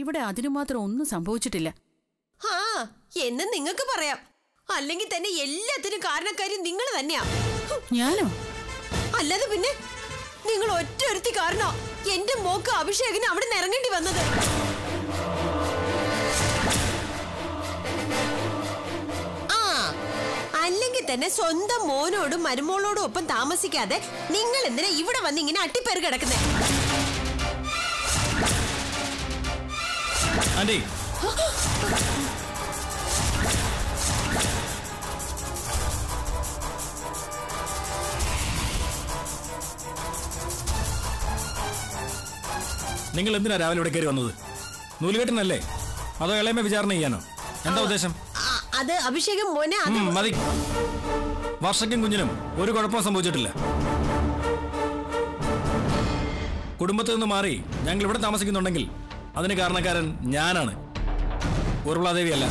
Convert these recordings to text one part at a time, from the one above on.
ഇവിടെ അതിനു മാത്രം ഒന്നും സംഭവിച്ചിട്ടില്ല ആ എന്ന് നിങ്ങൾക്ക് പറയാം അല്ലെങ്കിൽ തന്നെ എല്ലാത്തിനും കാരണക്കാരി നിങ്ങൾ തന്നെയാ ഹും, ഞാനോ അല്ലാതെ പിന്നെ നിങ്ങൾ ഒറ്റ ഒരുത്തി കാരണോ എന്റെ മോക്ക് അഭിഷേകിന് അവിടെ നിന്ന് ഇറങ്ങേണ്ടി വന്നത് ആ അല്ലെങ്കിൽ തന്നെ സ്വന്തം മോനോടും മരുമോളോടും ഒപ്പം താമസിക്കാതെ നിങ്ങൾ എന്തിനാ ഇവിടെ വന്ന് ഇങ്ങനെ അട്ടിപ്പേര് കിടക്കുന്നേ ആന്റി നിങ്ങൾ എന്തിനാ രാവിലെ ഇവിടെ കയറി വന്നത് നൂലുകെട്ടിനല്ലേ അതോ ഇളയമ വിചാരണ ചെയ്യാനോ എന്താ ഉദ്ദേശം ആ, അത് അഭിഷേകം മോനെ അത് ഉം, മതി വർഷയ്ക്കും കുഞ്ഞിനും ഒരു കുഴപ്പവും സംഭവിച്ചിട്ടില്ല കുടുംബത്തിൽ നിന്ന് മാറി ഞങ്ങൾ ഇവിടെ താമസിക്കുന്നുണ്ടെങ്കിൽ അതിന് കാരണക്കാരൻ ഞാനാണ് ഊർമിളാദേവിയല്ല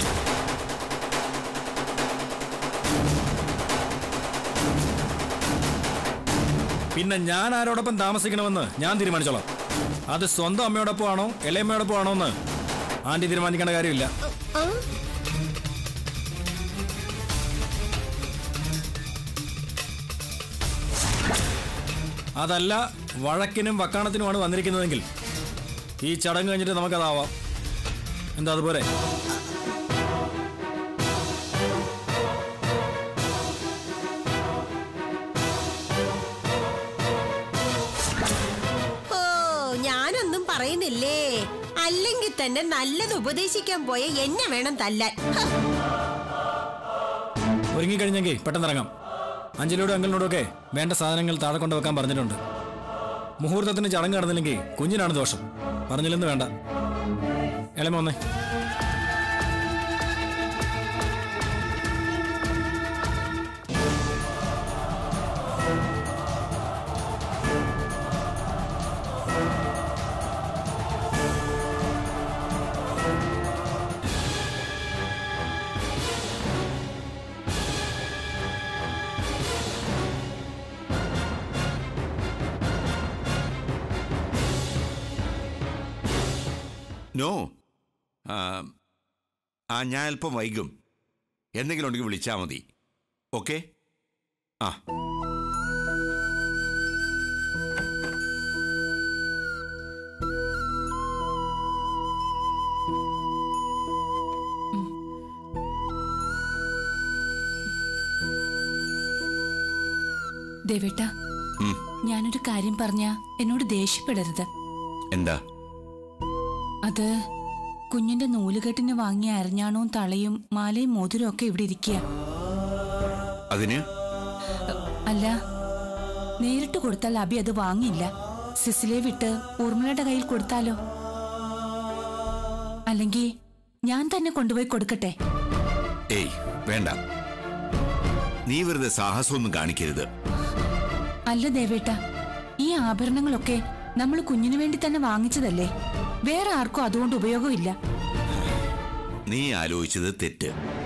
പിന്നെ ഞാൻ ആരോടൊപ്പം താമസിക്കണമെന്ന് ഞാൻ തീരുമാനിച്ചോളാം അത് സ്വന്തം അമ്മയോടൊപ്പം ആണോ ഇളയമ്മയോടൊപ്പം ആണോ എന്ന് ആന്റി തീരുമാനിക്കേണ്ട കാര്യമില്ല ആ, അതല്ല വഴക്കിനും വക്കാണത്തിനുമാണ് വന്നിരിക്കുന്നതെങ്കിൽ ഈ ചടങ്ങ് കഴിഞ്ഞിട്ട് നമുക്കതാവാം എന്താ അതുപോലെ ഓ ഞാനൊന്നും പറയുന്നില്ലേ അല്ലെങ്കിൽ തന്നെ നല്ലത് ഉപദേശിക്കാൻ പോയ എന്നെ വേണം തല്ലാൻ ഹ, ഒരുങ്ങിക്കഴിഞ്ഞെങ്കിൽ പെട്ടെന്ന് ഇറങ്ങാം അഞ്ജലിയോടും അങ്കിളിനോടും ഒക്കെ വേണ്ട സാധനങ്ങൾ താഴെ കൊണ്ട് വെക്കാൻ പറഞ്ഞിട്ടുണ്ട് മുഹൂർത്തത്തിന് ചടങ്ങ് നടന്നില്ലെങ്കിൽ കുഞ്ഞിനാണ് ദോഷം പറഞ്ഞില്ലെന്ന് വേണ്ട എളമ വന്നേ നോ ആ, ആ ഞാൻ അല്പം വൈകും എന്തെങ്കിലും ഉണ്ടെങ്കിൽ വിളിച്ചാൽ മതി ഓക്കെ ആ ദേവേട്ട ഉം, ഞാനൊരു കാര്യം പറഞ്ഞ എന്നോട് ദേഷ്യപ്പെടരുത് എന്താ അത് കുഞ്ഞിന്റെ നൂലുകെട്ടിന് വാങ്ങിയ അരഞ്ഞാണവും തളയും മാലയും മോതിരവും ഒക്കെ ഇവിടെ ഇരിക്കുക അതിന് അല്ല നേരിട്ട് കൊടുത്താൽ അബി അത് വാങ്ങില്ല സിസിലെ വിട്ട് ഊർമിളയുടെ കയ്യിൽ കൊടുത്താലോ അല്ലെങ്കിൽ ഞാൻ തന്നെ കൊണ്ടുപോയി കൊടുക്കട്ടെ ഏയ് വേണ്ട നീ വെറുതെ സാഹസമൊന്നും കാണിക്കരുത് അല്ല ദേവേട്ട ഈ ആഭരണങ്ങളൊക്കെ നമ്മൾ കുഞ്ഞിനു വേണ്ടി തന്നെ വാങ്ങിച്ചതല്ലേ വേറെ ആർക്കും അതുകൊണ്ട് ഉപയോഗമില്ല നീ ആലോചിച്ചത് തെറ്റ്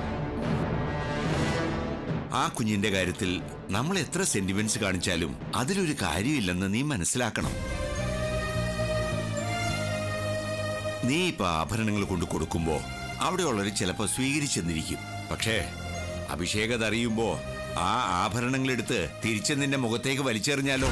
ആ കുഞ്ഞിന്റെ കാര്യത്തിൽ നമ്മൾ എത്ര സെന്റിമെന്റ്സ് കാണിച്ചാലും അതിലൊരു കാര്യമില്ലെന്ന് നീ മനസ്സിലാക്കണം നീ ഇപ്പൊ ആഭരണങ്ങൾ കൊണ്ട് കൊടുക്കുമ്പോ അവിടെയുള്ളവർ ചിലപ്പോ സ്വീകരിച്ചെന്നിരിക്കും പക്ഷേ അഭിഷേകത അറിയുമ്പോ ആ ആഭരണങ്ങളെടുത്ത് തിരിച്ച് നിന്റെ മുഖത്തേക്ക് വലിച്ചെറിഞ്ഞാലോ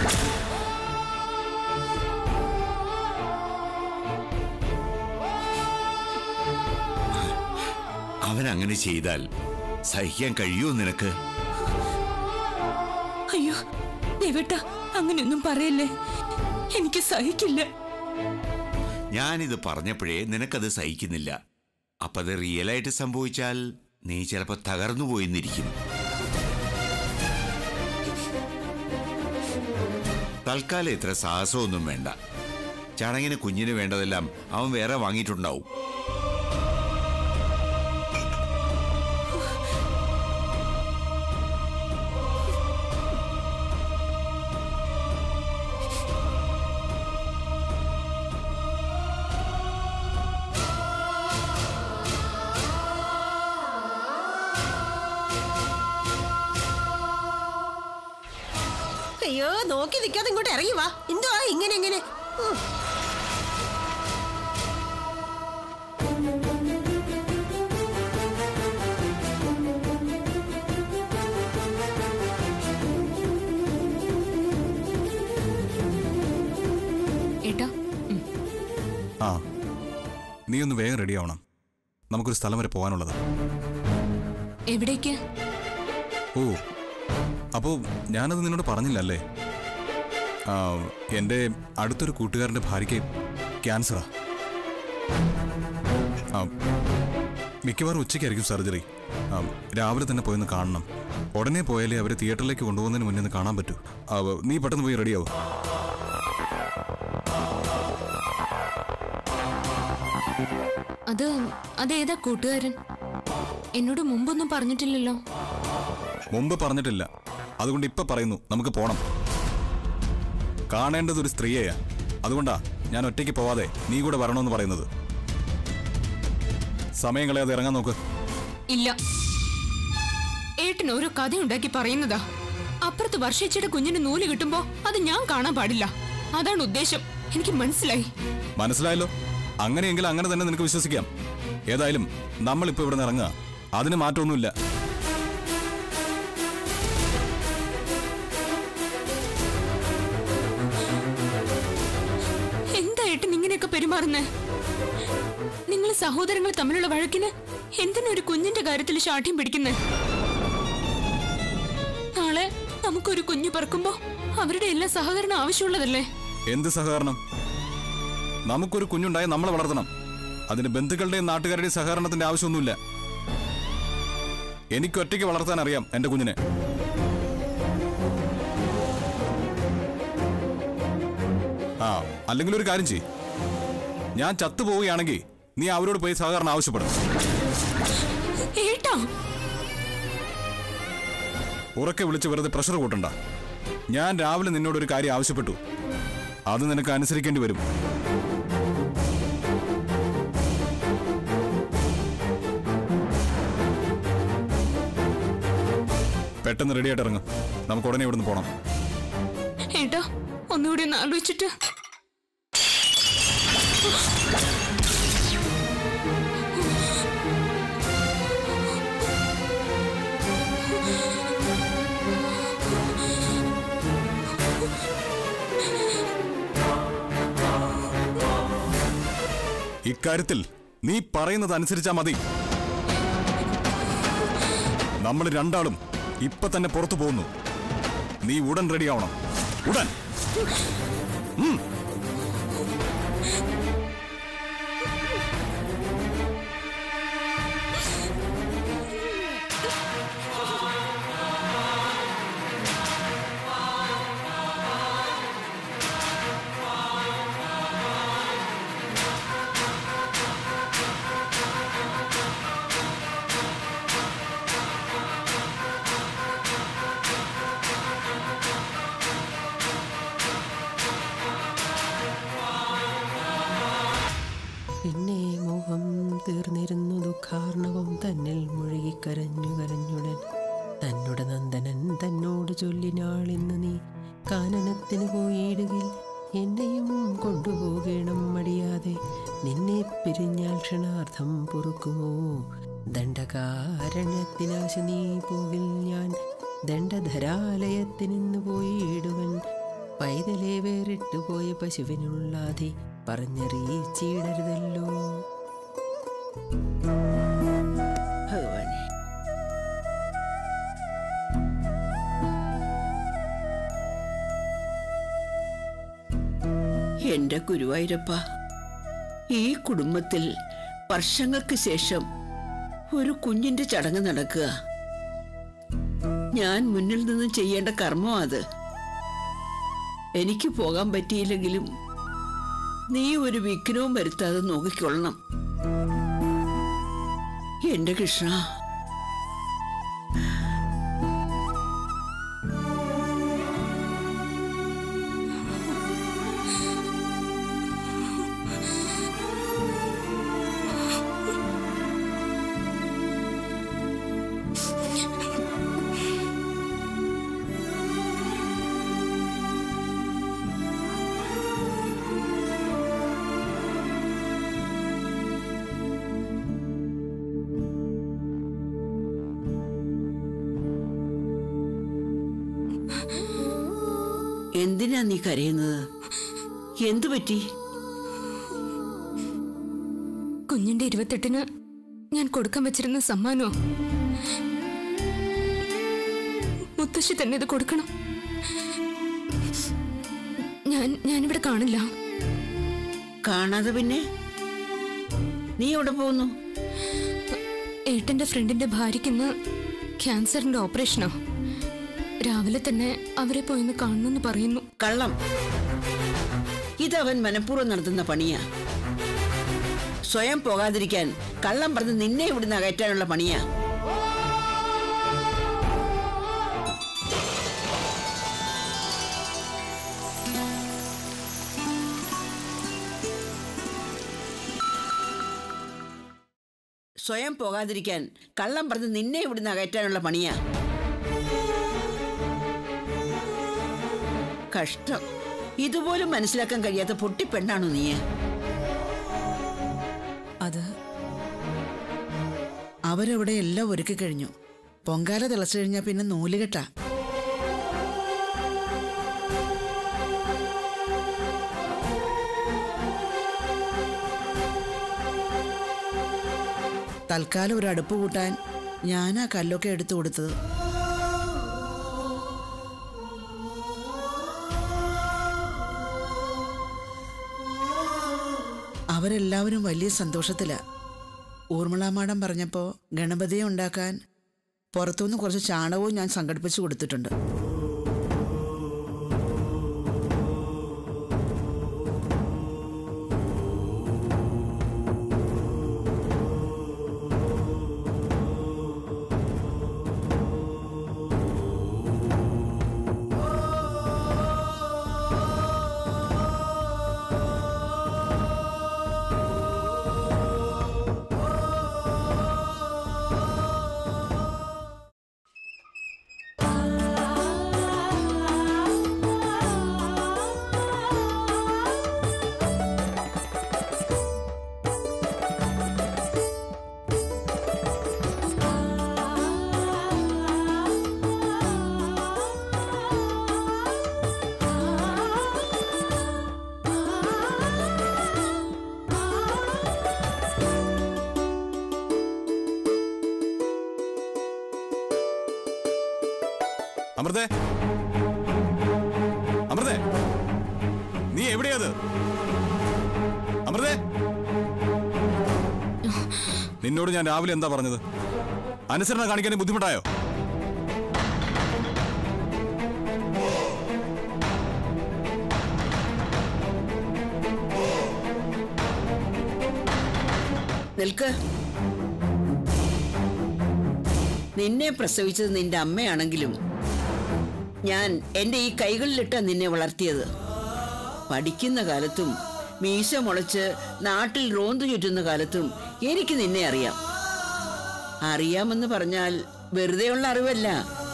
അവൻ അങ്ങനെ ചെയ്താൽ സഹിക്കാൻ കഴിയുമോ നിനക്ക് അയ്യോ ദേവേട്ട അങ്ങനെയൊന്നും പറയല്ലേ എനിക്ക് സഹിക്കില്ല ഞാനിത് പറഞ്ഞപ്പോഴേ നിനക്കത് സഹിക്കുന്നില്ല അപ്പൊ അത് റിയലായിട്ട് സംഭവിച്ചാൽ നീ ചിലപ്പോ തകർന്നു പോയിന്നിരിക്കും തൽക്കാലം ഇത്ര സാഹസമൊന്നും വേണ്ട ചടങ്ങിന് കുഞ്ഞിന് വേണ്ടതെല്ലാം അവൻ വേറെ വാങ്ങിയിട്ടുണ്ടാവും അയ്യോ നോക്കി നിൽക്കാതെ ഇങ്ങോട്ട് ഇറങ്ങി വാ എന്തുവാ ഇങ്ങനെ ഇങ്ങനെ ഉം. ആ നീ ഒന്ന് വേഗം റെഡി ആവണം നമുക്കൊരു സ്ഥലം വരെ പോകാനുള്ളത് എവിടേക്ക് ഓ അപ്പോൾ ഞാനത് നിന്നോട് പറഞ്ഞില്ലല്ലേ ആ, എൻ്റെ അടുത്തൊരു കൂട്ടുകാരൻ്റെ ഭാര്യയ്ക്ക് ക്യാൻസറാ ആ, മിക്കവാറും ഉച്ചയ്ക്കായിരിക്കും സർജറി ആ, രാവിലെ തന്നെ പോയൊന്ന് കാണണം ഉടനെ പോയാലേ അവരെ തിയേറ്ററിലേക്ക് കൊണ്ടുപോകുന്നതിന് മുന്നേ ഒന്ന് കാണാൻ പറ്റൂ ആ, നീ പെട്ടെന്ന് പോയി റെഡിയാവും അത് അതേതാ കൂട്ടുകാരൻ എന്നോട് മുമ്പൊന്നും പറഞ്ഞിട്ടില്ലല്ലോ മുമ്പ് പറഞ്ഞിട്ടില്ല അതുകൊണ്ട് ഇപ്പൊ പറയുന്നു നമുക്ക് പോണം കാണേണ്ടത് ഒരു സ്ത്രീയെയാ അതുകൊണ്ടാ ഞാൻ ഒറ്റയ്ക്ക് പോവാതെ നീ കൂടെ വരണമെന്ന് പറയുന്നത് സമയം കളയാതെ ഇറങ്ങാൻ നോക്ക് ഇല്ല ഏട്ടൻ ഓരോ കഥയുണ്ടാക്കി പറയുന്നതാ അപ്പുറത്ത് വർഷിച്ചയുടെ കുഞ്ഞിന് നൂല് കിട്ടുമ്പോ അത് ഞാൻ കാണാൻ പാടില്ല അതാണ് ഉദ്ദേശം എനിക്ക് മനസ്സിലായി മനസ്സിലായല്ലോ അങ്ങനെയെങ്കിൽ അങ്ങനെ തന്നെ നിനക്ക് വിശ്വസിക്കാം ഏതായാലും നമ്മളിപ്പോ ഇവിടെ നിന്ന് ഇറങ്ങുക അതിന് മാറ്റമൊന്നുമില്ല എന്താ ഏട്ടൻ ഇങ്ങനെയൊക്കെ പെരുമാറുന്നേ നിങ്ങൾ സഹോദരങ്ങൾ തമ്മിലുള്ള വഴക്കിന് എന്തിനാ ഒരു കുഞ്ഞിന്റെ കാര്യത്തിൽ ശാഠ്യം പിടിക്കുന്നേ നാളെ നമുക്കൊരു കുഞ്ഞു പറക്കുമ്പോ അവരുടെ എല്ലാ സഹകരണം ആവശ്യമുള്ളതല്ലേ എന്ത് സഹകരണം നമുക്കൊരു കുഞ്ഞുണ്ടായി നമ്മളെ വളർത്തണം അതിന് ബന്ധുക്കളുടെയും നാട്ടുകാരുടെയും സഹകരണത്തിന്റെ ആവശ്യമൊന്നുമില്ല എനിക്ക് ഒറ്റയ്ക്ക് വളർത്താൻ അറിയാം എന്റെ കുഞ്ഞിനെ ആ അല്ലെങ്കിൽ ഒരു കാര്യം ചെയ് ഞാൻ ചത്തുപോവുകയാണെങ്കിൽ നീ അവരോട് പോയി സഹകരണം ആവശ്യപ്പെടും ഏട്ടാ ഉറക്കെ വിളിച്ച് വെറുതെ പ്രഷർ കൂട്ടണ്ട ഞാൻ രാവിലെ നിന്നോട് ഒരു കാര്യം ആവശ്യപ്പെട്ടു അത് നിനക്ക് അനുസരിക്കേണ്ടി വരും പെട്ടെന്ന് റെഡിയായിട്ട് ഇറങ്ങും നമുക്ക് ഉടനെ ഇവിടുന്ന് പോണം ഏട്ടാ ഒന്നുകൂടി ഒന്ന് ആലോചിച്ചിട്ട് ഇക്കാര്യത്തിൽ നീ പറയുന്നത് അനുസരിച്ചാ മതി നമ്മൾ രണ്ടാളും ഇപ്പൊ തന്നെ പുറത്തു പോകുന്നു നീ ഉടൻ റെഡിയാവണം ഉടൻ പിന്നെ മോഹം തീർന്നിരുന്നു ദുഃഖാർണവം തന്നിൽ മുഴുകിക്കരഞ്ഞു കരഞ്ഞുടൻ തന്നുടെ നന്ദനൻ തന്നോട് ചൊല്ലിനാളിന്ന് നീ കാനനത്തിന് പോയിടുകിൽ എന്നെയും കൊണ്ടുപോകണം മടിയാതെ നിന്നെ പിരിഞ്ഞാൽ ക്ഷണാർത്ഥം പൊറുക്കുമോ ദണ്ഡകാരണ്യത്തിനാശ നീ പോകിൽ ഞാൻ ദണ്ഡധരാലയത്തിനിന്ന് പോയിടുവൻ പൈതലെ വേറിട്ടു പോയ പശുവിനുള്ളാതെ പറഞ്ഞറിയിച്ചിടരുതല്ലോ ഭഗവാനെ എന്റെ ഗുരുവായൂരപ്പ ഈ കുടുംബത്തിൽ വർഷങ്ങൾക്ക് ശേഷം ഒരു കുഞ്ഞിന്റെ ചടങ്ങ് നടക്കുക ഞാൻ മുന്നിൽ നിന്ന് ചെയ്യേണ്ട കർമ്മം അത് എനിക്ക് പോകാൻ പറ്റിയില്ലെങ്കിലും നീ ഒരു വിഘ്നവും വരുത്താതെ നോക്കിക്കൊള്ളണം എന്റെ കൃഷ്ണ എന്തിനാ നീ കരയുന്നത് എന്തു പറ്റി ഇരുപത്തെട്ടിന് ഞാൻ കൊടുക്കാൻ വെച്ചിരുന്ന സമ്മാനോ മുത്തശ്ശി തന്നെ ഇത് കൊടുക്കണം ഞാൻ ഞാനിവിടെ കാണില്ല കാണാതെ പിന്നെ നീ എവിടെ പോകുന്നു ഏട്ടന്റെ ഫ്രണ്ടിന്റെ ഭാര്യയ്ക്കിന്ന് ക്യാൻസറിന്റെ ഓപ്പറേഷനോ രാവിലെ തന്നെ അവരെ പോയിന്ന് കാണണമെന്ന് പറയുന്നു കള്ളം ഇതവൻ മനഃപൂർവ്വം നടത്തുന്ന പണിയാ സ്വയം പോകാതിരിക്കാൻ കള്ളം പറഞ്ഞ് നിന്നെ ഇവിടുന്ന് അകറ്റാനുള്ള പണിയാ സ്വയം പോകാതിരിക്കാൻ കള്ളം പറഞ്ഞ് നിന്നെ ഇവിടുന്ന് അകറ്റാനുള്ള പണിയാ കഷ്ടം ഇതുപോലും മനസ്സിലാക്കാൻ കഴിയാത്ത പൊട്ടിപ്പെണ്ണാണോ നീ അത് അവരവിടെ എല്ലാം ഒരുക്കി കഴിഞ്ഞു പൊങ്കാല തിളച്ചു കഴിഞ്ഞാൽ പിന്നെ നൂലുകെട്ടാ തൽക്കാലം ഒരു അടുപ്പ് കൂട്ടാൻ ഞാനാ കല്ലൊക്കെ എടുത്തു കൊടുത്തത് അവരെല്ലാവരും വലിയ സന്തോഷത്തിലാ ഊർമിള മാഡം പറഞ്ഞപ്പോൾ ഗണപതിയെ ഉണ്ടാക്കാൻ പുറത്തുനിന്ന് കുറച്ച് ചാണകവും ഞാൻ സംഘടിപ്പിച്ചു കൊടുത്തിട്ടുണ്ട് അമൃതേ അമൃതേ നീ എവിടെയത് അമൃതേ നിന്നോട് ഞാൻ രാവിലെ എന്താ പറഞ്ഞത് അനുസരണ കാണിക്കാൻ ബുദ്ധിമുട്ടായോ നിൽക്ക് നിന്നെ പ്രസവിച്ചത് നിന്റെ അമ്മയാണെങ്കിലും ഞാൻ എന്റെ ഈ കൈകളിലിട്ട നിന്നെ വളർത്തിയത് പഠിക്കുന്ന കാലത്തും മീശ മുളച്ച് നാട്ടിൽ റോന്തു ചുറ്റുന്ന കാലത്തും എനിക്ക് നിന്നെ അറിയാം അറിയാമെന്ന് പറഞ്ഞാൽ വെറുതെയുള്ള അറിവല്ല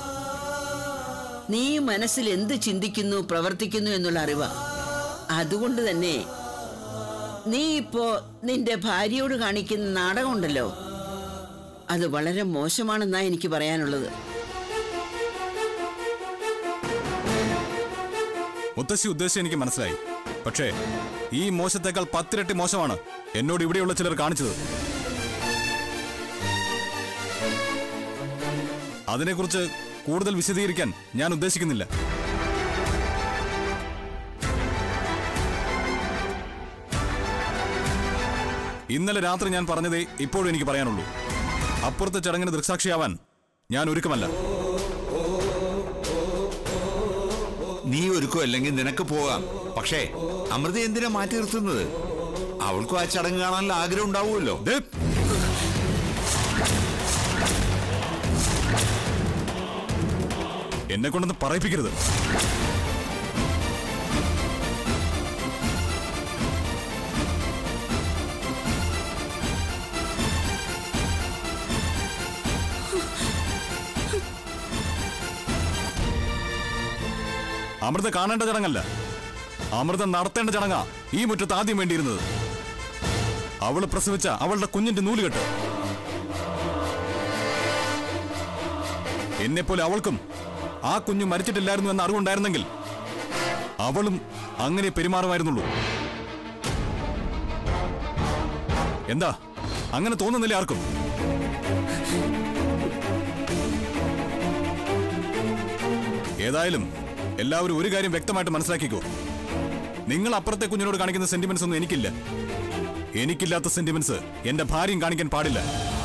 നീ മനസ്സിൽ എന്ത് ചിന്തിക്കുന്നു പ്രവർത്തിക്കുന്നു എന്നുള്ള അറിവാ അതുകൊണ്ട് തന്നെ നീ ഇപ്പോ നിന്റെ ഭാര്യയോട് കാണിക്കുന്ന നാടകമുണ്ടല്ലോ അത് വളരെ മോശമാണെന്നാ എനിക്ക് പറയാനുള്ളത് മുത്തശ്ശി ഉദ്ദേശം എനിക്ക് മനസ്സിലായി പക്ഷേ ഈ മോശത്തേക്കാൾ പത്തിരട്ടി മോശമാണ് എന്നോട് ഇവിടെയുള്ള ചിലർ കാണിച്ചത് അതിനെക്കുറിച്ച് കൂടുതൽ വിശദീകരിക്കാൻ ഞാൻ ഉദ്ദേശിക്കുന്നില്ല ഇന്നലെ രാത്രി ഞാൻ പറഞ്ഞതേ ഇപ്പോഴും എനിക്ക് പറയാനുള്ളൂ അപ്പുറത്തെ ചടങ്ങിന് ദൃക്സാക്ഷിയാവാൻ ഞാൻ ഒരുക്കമല്ല നീ ഒരുക്കോ അല്ലെങ്കിൽ നിനക്ക് പോകാം പക്ഷേ അമൃത എന്തിനാ മാറ്റി നിർത്തുന്നത് അവൾക്കും ആ ചടങ്ങ് കാണാനുള്ള ആഗ്രഹം ഉണ്ടാവുമല്ലോ ദേ, എന്നെ കൊണ്ടൊന്ന് പറയിപ്പിക്കരുത് അമൃത കാണേണ്ട ചടങ്ങല്ല അമൃത നടത്തേണ്ട ചടങ്ങാ ഈ മുറ്റത്ത് ആദ്യം വേണ്ടിയിരുന്നത് അവള് പ്രസവിച്ച അവളുടെ കുഞ്ഞിന്റെ നൂലുകെട്ട് എന്നെപ്പോലെ അവൾക്കും ആ കുഞ്ഞു മരിച്ചിട്ടില്ലായിരുന്നു എന്ന അറിവുണ്ടായിരുന്നെങ്കിൽ അവളും അങ്ങനെ പെരുമാറുമായിരുന്നുള്ളൂ എന്താ അങ്ങനെ തോന്നുന്നില്ല ആർക്കും ഏതായാലും എല്ലാവരും ഒരു കാര്യം വ്യക്തമായിട്ട് മനസ്സിലാക്കിക്കോ നിങ്ങൾ അപ്പുറത്തെ കുഞ്ഞിനോട് കാണിക്കുന്ന സെന്റിമെന്റ്സ് ഒന്നും എനിക്കില്ല എനിക്കില്ലാത്ത സെന്റിമെന്റ്സ് എന്റെ ഭാര്യയും കാണിക്കാൻ പാടില്ല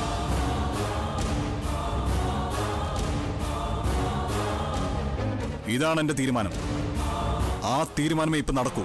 ഇതാണ് എന്റെ തീരുമാനം ആ തീരുമാനമേ ഇപ്പൊ നടക്കൂ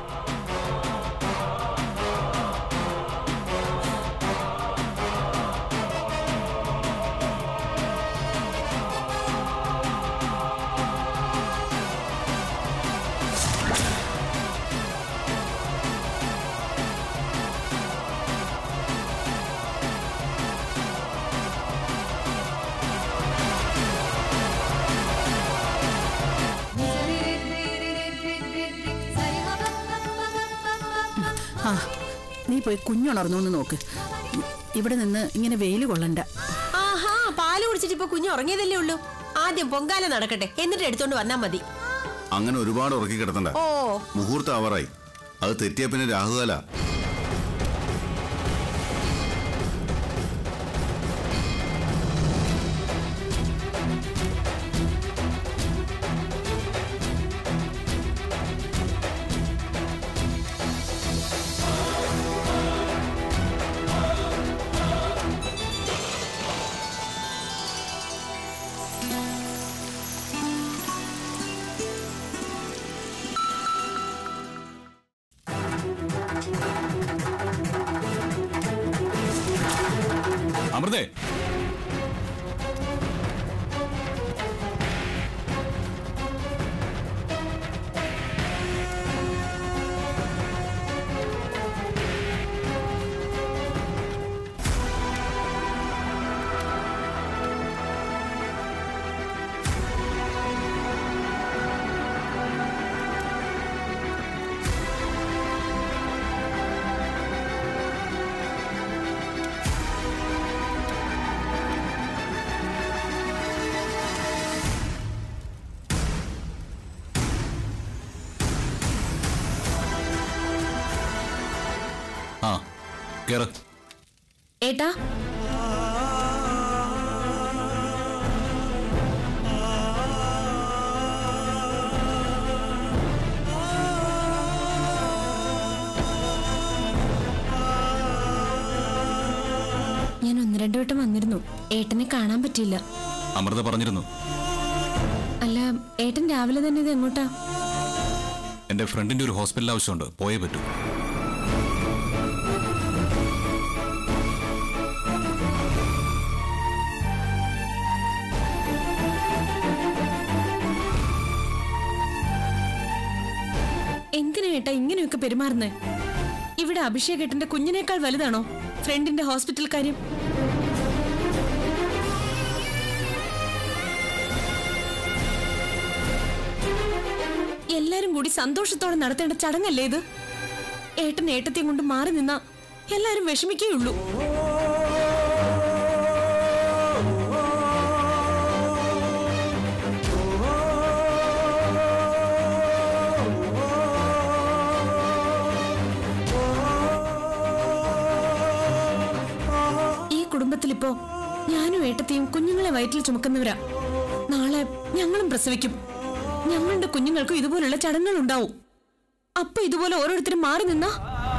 ആ നീ പോയി കുഞ്ഞുണർന്നു എന്ന് നോക്ക് ഇവിടെ നിന്ന് ഇങ്ങനെ വെയിൽ കൊള്ളണ്ട ആഹാ പാല് കുടിച്ചിട്ട് ഇപ്പൊ കുഞ്ഞ് ഉറങ്ങിയതല്ലേ ഉള്ളൂ ആദ്യം പൊങ്കാല നടക്കട്ടെ എന്നിട്ട് എടുത്തോണ്ട് വന്നാ മതി അങ്ങനെ ഒരുപാട് ഉറക്കി കിടത്തണ്ട ഓ മുഹൂർത്തം ആവറായി അത് തെറ്റിയ പിന്നെ രാഹുകാല അമൃതേ ആ കേറ ഏട്ടാ ഞാൻ ഒന്ന് രണ്ടു വട്ടം വന്നിരുന്നു ഏട്ടനെ കാണാൻ പറ്റിയില്ല അമൃത പറഞ്ഞിരുന്നു അല്ല ഏട്ടൻ രാവിലെ തന്നെ ഇത് എങ്ങോട്ടാ എന്റെ ഫ്രണ്ടിന്റെ ഒരു ഹോസ്പിറ്റൽ ആവശ്യമുണ്ട് പോയേ പറ്റൂ എന്തിനാ ഏട്ടാ ഇങ്ങനെയൊക്കെ പെരുമാറുന്നേ ഇവിടെ അഭിഷേക് ഏട്ടന്റെ കുഞ്ഞിനേക്കാൾ വലുതാണോ ഫ്രണ്ടിന്റെ ഹോസ്പിറ്റൽ കാര്യം എല്ലാരും കൂടി സന്തോഷത്തോടെ നടത്തേണ്ട ചടങ്ങല്ലേ ഇത് ഏട്ടൻ ഏട്ടത്തെയും കൊണ്ട് മാറി നിന്നാ എല്ലാരും വിഷമിക്കേയുള്ളൂ ഈ കുടുംബത്തിലിപ്പോ ഞാനും ഏട്ടത്തെയും കുഞ്ഞുങ്ങളെ വയറ്റിൽ ചുമക്കുന്നവരാ നാളെ ഞങ്ങളും പ്രസവിക്കും ഞങ്ങളുടെ കുഞ്ഞുങ്ങൾക്കും ഇതുപോലുള്ള ചടങ്ങുകൾ ഉണ്ടാവും അപ്പൊ ഇതുപോലെ ഓരോരുത്തരും മാറി നിന്നാ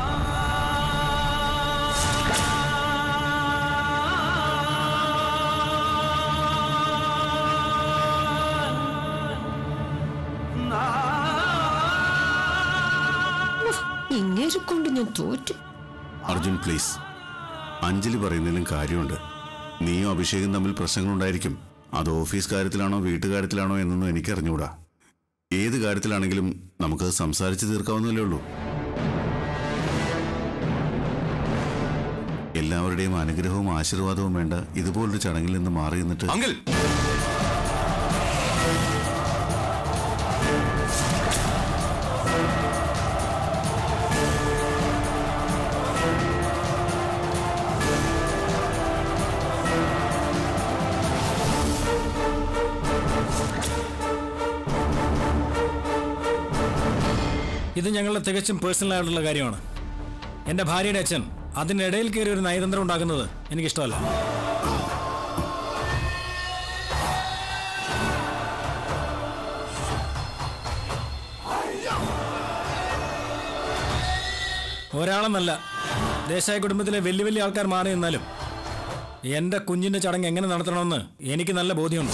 ഇങ്ങനെ കൊണ്ട് ഞാൻ തോറ്റു അർജുൻ പ്ലീസ് അഞ്ജലി പറയുന്നതിലും കാര്യമുണ്ട് നീയും അഭിഷേകും തമ്മിൽ പ്രശ്നങ്ങളുണ്ടായിരിക്കും അത് ഓഫീസ് കാര്യത്തിലാണോ വീട്ടുകാര്യത്തിലാണോ എന്നൊന്നും എനിക്കറിഞ്ഞുകൂടാ ഏത് കാര്യത്തിലാണെങ്കിലും നമുക്കത് സംസാരിച്ച് തീർക്കാവുന്നതല്ലേ ഉള്ളൂ എല്ലാവരുടെയും അനുഗ്രഹവും ആശീർവാദവും വേണ്ട ഇതുപോലൊരു ചടങ്ങിൽ നിന്ന് മാറി നിന്നിട്ട് അങ്കിൾ ഇത് ഞങ്ങളുടെ തികച്ചും പേഴ്സണൽ ആയിട്ടുള്ള കാര്യമാണ് എൻ്റെ ഭാര്യയുടെ അച്ഛൻ അതിനിടയിൽ കയറി ഒരു നയതന്ത്രം ഉണ്ടാക്കുന്നത് എനിക്കിഷ്ടമല്ല ഒരാളെന്നല്ല ദേശായ കുടുംബത്തിലെ വലിയ വലിയ ആൾക്കാർ മാറി നിന്നാലും എന്റെ കുഞ്ഞിന്റെ ചടങ്ങ് എങ്ങനെ നടത്തണമെന്ന് എനിക്ക് നല്ല ബോധ്യമുണ്ട്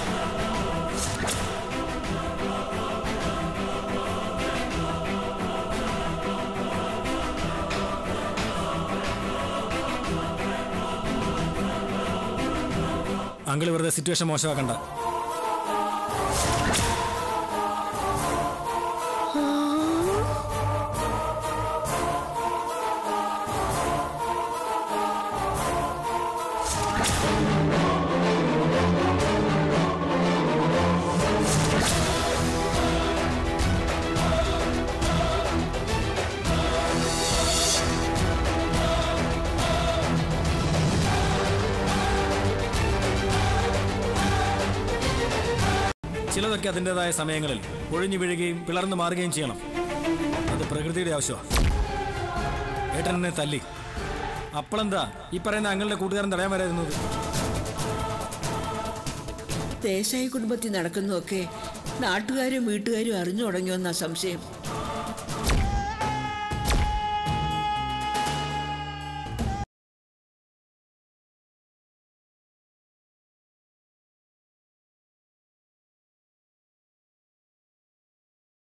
അങ്കിൾ വെറുതെ സിറ്റുവേഷൻ മോശമാക്കണ്ട ചിലതൊക്കെ അതിൻ്റെതായ സമയങ്ങളിൽ ഒഴിഞ്ഞു വീഴുകയും പിളർന്നു മാറുകയും ചെയ്യണം അത് പ്രകൃതിയുടെ ആവശ്യമാണ് ഏട്ടൻ എന്നെ തല്ലി അപ്പോഴെന്താ ഈ പറയുന്ന അങ്ങളുടെ കൂട്ടുകാരൻ തടയാൻ വരായിരുന്നത് ദേശായി കുടുംബത്തിൽ നടക്കുന്നതൊക്കെ നാട്ടുകാരും വീട്ടുകാരും അറിഞ്ഞു തുടങ്ങിയോന്നാ സംശയം